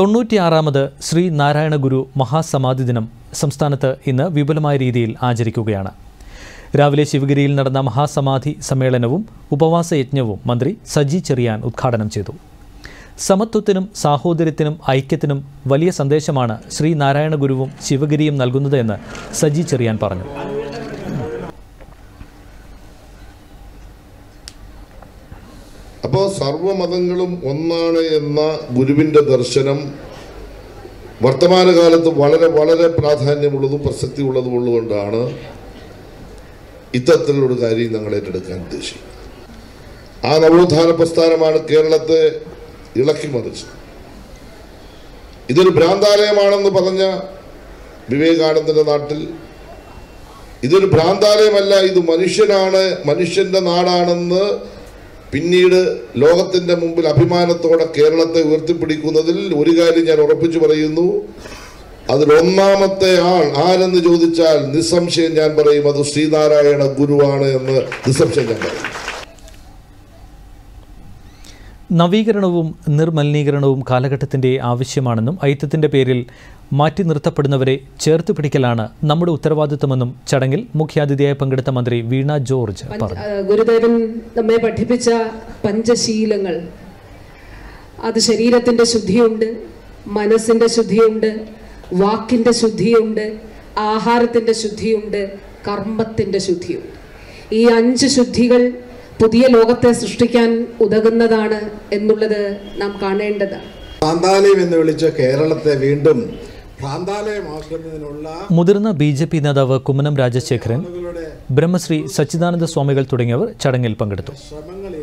തൊണ്ണൂറ്റിയാറാമത് ശ്രീ നാരായണ ഗുരു മഹാസമാധി ദിനം സംസ്ഥാനത്ത് ഇന്ന് വിപുലമായ രീതിയിൽ ആചരിക്കുകയാണ് രാവിലെ ശിവഗിരിയിൽ നടന്ന മഹാസമാധി സമ്മേളനവും ഉപവാസ യജ്ഞവും മന്ത്രി സജി ചെറിയാൻ ഉദ്ഘാടനം ചെയ്തു സമത്വത്തിനും സാഹോദര്യത്തിനും ഐക്യത്തിനും വലിയ സന്ദേശമാണ് ശ്രീ നാരായണ ഗുരുവും ശിവഗിരിയും നൽകുന്നത് എന്ന് സജി ചെറിയാൻ പറഞ്ഞു അപ്പോൾ സർവമതങ്ങളും ഒന്നാണ് എന്ന ഗുരുവിൻ്റെ ദർശനം വർത്തമാനകാലത്ത് വളരെ വളരെ പ്രാധാന്യമുള്ളതും പ്രസക്തിയുള്ളതും ഉള്ളതുകൊണ്ടാണ് ഇത്തരത്തിലുള്ളൊരു കാര്യം ഞങ്ങൾ ഏറ്റെടുക്കാൻ ഉദ്ദേശിക്കുന്നത് ആ നവോത്ഥാന പ്രസ്ഥാനമാണ് കേരളത്തെ ഇളക്കി മറിച്ചത് ഇതൊരു ഭ്രാന്താലയമാണെന്ന് പറഞ്ഞ വിവേകാനന്ദന്റെ നാട്ടിൽ ഇതൊരു ഭ്രാന്താലയമല്ല ഇത് മനുഷ്യനാണ് മനുഷ്യന്റെ നാടാണെന്ന് പിന്നീട് ലോകത്തിന്റെ മുമ്പിൽ അഭിമാനത്തോടെ കേരളത്തെ ഉയർത്തിപ്പിടിക്കുന്നതിൽ ഒരു കാര്യം ഞാൻ ഉറപ്പിച്ചു പറയുന്നു അതിൽ ഒന്നാമത്തെ ആൾ ആരെന്ന് ചോദിച്ചാൽ നിസ്സംശയം ഞാൻ പറയും അത് ശ്രീനാരായണ ഗുരുവാണ് എന്ന് നിസ്സംശയം ഞാൻ പറയും നവീകരണവും നിർമലിനീകരണവും കാലഘട്ടത്തിൻ്റെ ആവശ്യമാണെന്നും ഐക്യത്തിൻ്റെ പേരിൽ മാറ്റി നിർത്തപ്പെടുന്നവരെ ചേർത്ത് പിടിക്കലാണ് നമ്മുടെ ഉത്തരവാദിത്തമെന്നും ചടങ്ങിൽ മുഖ്യാതിഥിയായി പങ്കെടുത്ത മന്ത്രി വീണ ജോർജ് പറഞ്ഞു ആ, ഗുരുദേവൻ നമ്മെ പഠിപ്പിച്ച പഞ്ചശീലങ്ങൾ അത് ശരീരത്തിൻ്റെ ശുദ്ധിയുണ്ട് മനസ്സിൻ്റെ ശുദ്ധിയുണ്ട് വാക്കിൻ്റെ ശുദ്ധിയുണ്ട് ആഹാരത്തിൻ്റെ ശുദ്ധിയുണ്ട് കർമ്മത്തിൻ്റെ ശുദ്ധിയുണ്ട് ഈ അഞ്ച് ശുദ്ധികൾ പുതിയ ലോകത്തെ സൃഷ്ടിക്കാൻ ഉതകുന്നതാണ് എന്നുള്ളത് നാം കാണേണ്ടതാണ് ഭ്രാന്താലയം എന്ന് വിളിച്ച കേരളത്തെ വീണ്ടും ഭ്രാന്താലയമാക്കുന്നതിനുള്ള മുതിർന്ന ബി ജെ പി നേതാവ് കുമ്മനം രാജശേഖരൻ ബ്രഹ്മശ്രീ സച്ചിദാനന്ദ സ്വാമികൾ തുടങ്ങിയവർ ചടങ്ങിൽ പങ്കെടുത്തു ശ്രമങ്ങൾ